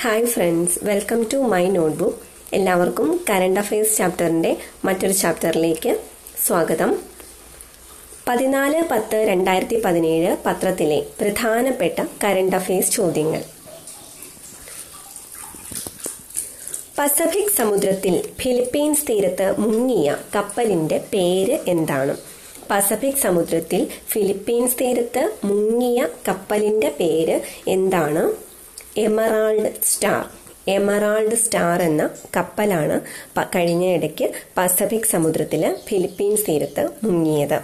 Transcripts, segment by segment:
hi friends welcome to my notebook എല്ലാവർക്കും current affairs ചാപ്റ്ററിൻ്റെ മറ്റൊരു ചാപ്റ്ററിലേക്ക് സ്വാഗതം പതിനാല് പത്ത് രണ്ടായിരത്തി പതിനേഴ് പത്രത്തിലെ പ്രധാനപ്പെട്ട കറണ്ട് അഫയേഴ്സ് ചോദ്യങ്ങൾ പസഫിക് സമുദ്രത്തിൽ ഫിലിപ്പീൻസ് തീരത്ത് മുങ്ങിയ കപ്പലിന്റെ പേര് എന്താണ് പസഫിക് സമുദ്രത്തിൽ ഫിലിപ്പീൻസ് തീരത്ത് മുങ്ങിയ കപ്പലിന്റെ പേര് എന്താണ് എമറാൾഡ് സ്റ്റാർ എമറാൾഡ് സ്റ്റാർ എന്ന കപ്പലാണ് പ- കഴിഞ്ഞ ഇടയ്ക്ക് പസഫിക് സമുദ്രത്തില് ഫിലിപ്പീൻസ് തീരത്ത് മുങ്ങിയത്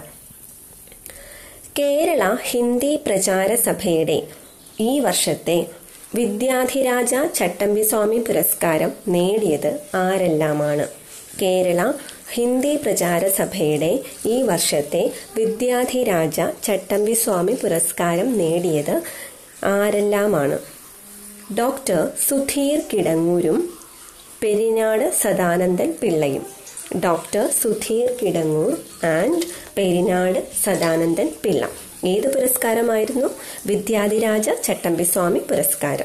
കേരള ഹിന്ദി പ്രചാര സഭയുടെ ഈ വർഷത്തെ വിദ്യാധിരാജ ചട്ടമ്പിസ്വാമി പുരസ്കാരം നേടിയത് ആരെല്ലാമാണ് കേരള ഹിന്ദി പ്രചാര സഭയുടെ ഈ വർഷത്തെ വിദ്യാധിരാജ ചട്ടമ്പിസ്വാമി പുരസ്കാരം നേടിയത് ആരെല്ലാമാണ് ഡോക്ടർ സുധീർ കിടങ്ങൂരും പെരിനാട് സദാനന്ദൻ പിള്ളയും ഡോക്ടർ സുധീർ കിടങ്ങൂർ ആൻഡ് പെരിനാട് സദാനന്ദൻ പിള്ള ഏത് പുരസ്കാരമായിരുന്നു വിദ്യാധിരാജ ചട്ടമ്പിസ്വാമി പുരസ്കാരം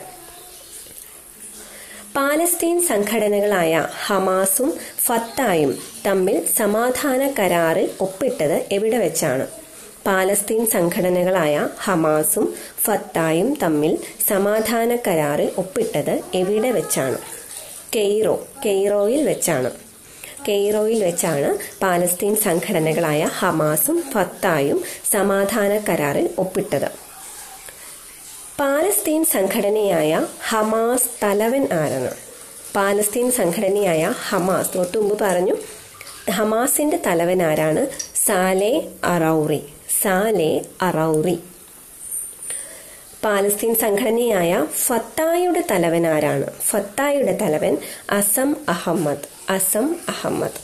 പാലസ്തീൻ സംഘടനകളായ ഹമാസും ഫത്തായും തമ്മിൽ സമാധാന കരാറിൽ ഒപ്പിട്ടത് എവിടെ വെച്ചാണ് പാലസ്തീൻ സംഘടനകളായ ഹമാസും ഫത്തായും തമ്മിൽ സമാധാന കരാറിൽ ഒപ്പിട്ടത് എവിടെ വെച്ചാണ് കെയ്റോ കെയ്റോയിൽ വെച്ചാണ് കെയ്റോയിൽ വെച്ചാണ് പാലസ്തീൻ സംഘടനകളായ ഹമാസും ഫത്തായും സമാധാന കരാറിൽ ഒപ്പിട്ടത് പാലസ്തീൻ സംഘടനയായ ഹമാസ് തലവൻ ആരാണ് പാലസ്തീൻ സംഘടനയായ ഹമാസ് തൊട്ടു മുമ്പ് പറഞ്ഞു ഹമാസിന്റെ തലവൻ ആരാണ് Saleh Arouri Saleh Arouri Palestine സംഘടനയായ ഫത്തായുടെ തലവൻ ആരാണ് ഫത്തായുടെ തലവൻ അസം അഹമ്മദ് അസം അഹമ്മദ്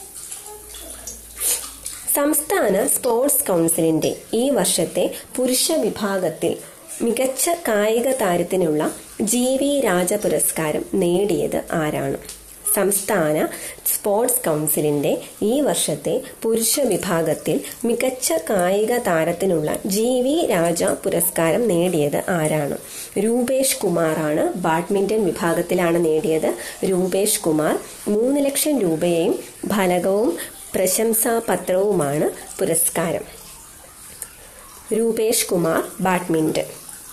സംസ്ഥാന സ്പോർട്സ് കൗൺസിലിന്റെ ഈ വർഷത്തെ പുരുഷ വിഭാഗത്തിൽ മികച്ച കായിക താരത്തിനുള്ള ജി വി രാജ പുരസ്കാരം നേടിയത് ആരാണ് സംസ്ഥാന സ്പോർട്സ് കൗൺസിലിന്റെ ഈ വർഷത്തെ പുരുഷ വിഭാഗത്തിൽ മികച്ച കായിക താരത്തിനുള്ള ജി വി രാജ പുരസ്കാരം നേടിയത് ആരാണ് രൂപേഷ് കുമാറാണ് ബാഡ്മിന്റൺ വിഭാഗത്തിലാണ് നേടിയത് രൂപേഷ് കുമാർ മൂന്ന് ലക്ഷം രൂപയും ഫലകവും പ്രശംസാപത്രവുമാണ് പുരസ്കാരം രൂപേഷ് കുമാർ ബാഡ്മിന്റൺ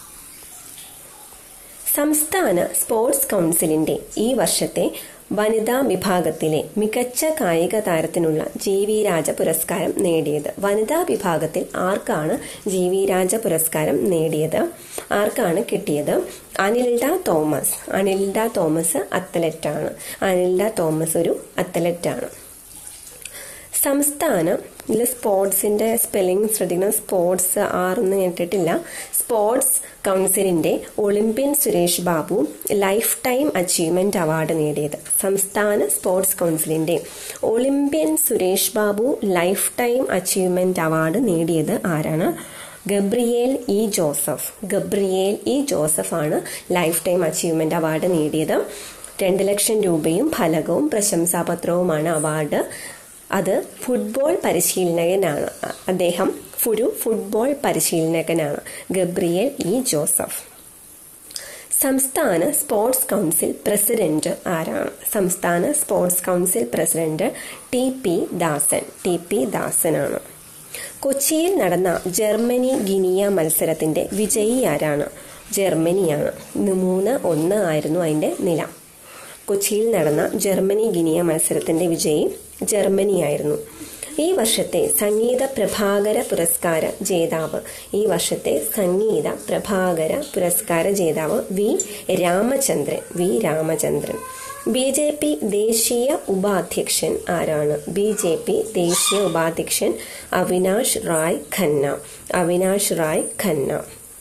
സംസ്ഥാന സ്പോർട്സ് കൗൺസിലിന്റെ ഈ വർഷത്തെ വനിതാ വിഭാഗത്തിലെ മികച്ച കായിക താരത്തിനുള്ള ജി വി രാജ പുരസ്കാരം നേടിയത് വനിതാ വിഭാഗത്തിൽ ആർക്കാണ് ജി വി രാജ പുരസ്കാരം നേടിയത് ആർക്കാണ് കിട്ടിയത് അനിൽഡ തോമസ് അനിൽഡ തോമസ് അത്ലറ്റാണ് അനിൽഡ തോമസ് ഒരു അത്ലറ്റാണ് സംസ്ഥാന ഇതിൽ സ്പോർട്സിന്റെ സ്പെല്ലിംഗ് ശ്രദ്ധിക്കണം സ്പോർട്സ് ആറൊന്നും കേട്ടിട്ടില്ല സ്പോർട്സ് കൗൺസിലിന്റെ Olympian Suresh Babu lifetime achievement award നേടിയത് സംസ്ഥാന സ്പോർട്സ് കൗൺസിലിന്റെ Olympian Suresh Babu lifetime achievement award നേടിയത് ആരാണ് ഗബ്രിയേൽ ഇ ജോസഫ് ഗബ്രിയേൽ ഇ ജോസഫ് ആണ് ലൈഫ് ടൈം അച്ചീവ്മെന്റ് അവാർഡ് നേടിയത് രണ്ട് ലക്ഷം രൂപയും ഫലകവും പ്രശംസാപത്രവുമാണ് അവാർഡ് അത് ഫുട്ബോൾ പരിശീലകനാണ് അദ്ദേഹം ഒരു ഫുട്ബോൾ പരിശീലകനാണ് ഗബ്രിയേൽ ഇ ജോസഫ് സംസ്ഥാന സ്പോർട്സ് കൗൺസിൽ പ്രസിഡന്റ് ആരാണ് സംസ്ഥാന sports council president T P Dasan T P ദാസനാണ് കൊച്ചിയിൽ നടന്ന ജർമ്മനി ഗിനിയ മത്സരത്തിന്റെ വിജയി ആരാണ് ജർമ്മനിയാണ് ഇന്ന് മൂന്ന് ഒന്ന് ആയിരുന്നു അതിന്റെ നില കൊച്ചിയിൽ നടന്ന ജർമ്മനി ഗിനിയ മത്സരത്തിന്റെ വിജയി ജർമ്മനിയായിരുന്നു ഈ വർഷത്തെ സംഗീത പ്രഭാകര പുരസ്കാര ജേതാവ് ഈ വർഷത്തെ സംഗീത പ്രഭാകര പുരസ്കാര ജേതാവ് V Ramachandran V Ramachandran B J P ദേശീയ ഉപാധ്യക്ഷൻ ആരാണ് ബി ജെ പി ദേശീയ ഉപാധ്യക്ഷൻ അവിനാഷ് റായ് ഖന്ന അവിനാഷ് റായ് ഖന്ന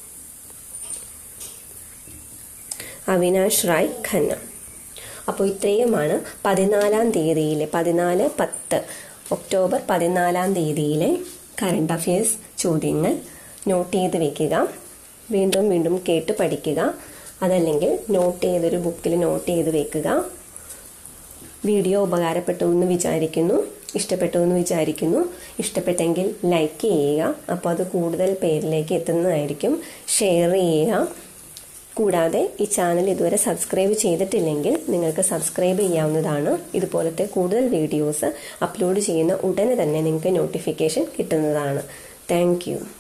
അവിനാഷ് റായ് ഖന്ന അപ്പോൾ ഇത്രയുമാണ് പതിനാലാം തീയതിയിലെ പതിനാല് പത്ത് ഒക്ടോബർ പതിനാലാം തീയതിയിലെ കറണ്ട് അഫയേഴ്സ് ചോദ്യങ്ങൾ നോട്ട് ചെയ്ത് വെക്കുക വീണ്ടും വീണ്ടും കേട്ട് പഠിക്കുക അതല്ലെങ്കിൽ നോട്ട് ചെയ്തൊരു ബുക്കിൽ നോട്ട് ചെയ്ത് വെക്കുക വീഡിയോ ഉപകാരപ്പെട്ടു എന്ന് വിചാരിക്കുന്നു ഇഷ്ടപ്പെട്ടു എന്ന് വിചാരിക്കുന്നു ഇഷ്ടപ്പെട്ടെങ്കിൽ ലൈക്ക് ചെയ്യുക അപ്പോൾ അത് കൂടുതൽ പേരിലേക്ക് എത്തുന്നതായിരിക്കും ഷെയർ ചെയ്യുക കൂടാതെ ഈ ചാനൽ ഇതുവരെ സബ്സ്ക്രൈബ് ചെയ്തിട്ടില്ലെങ്കിൽ നിങ്ങൾക്ക് സബ്സ്ക്രൈബ് ചെയ്യാവുന്നതാണ് ഇതുപോലത്തെ കൂടുതൽ വീഡിയോസ് അപ്ലോഡ് ചെയ്യുന്ന ഉടനെ തന്നെ നിങ്ങൾക്ക് നോട്ടിഫിക്കേഷൻ കിട്ടുന്നതാണ് താങ്ക്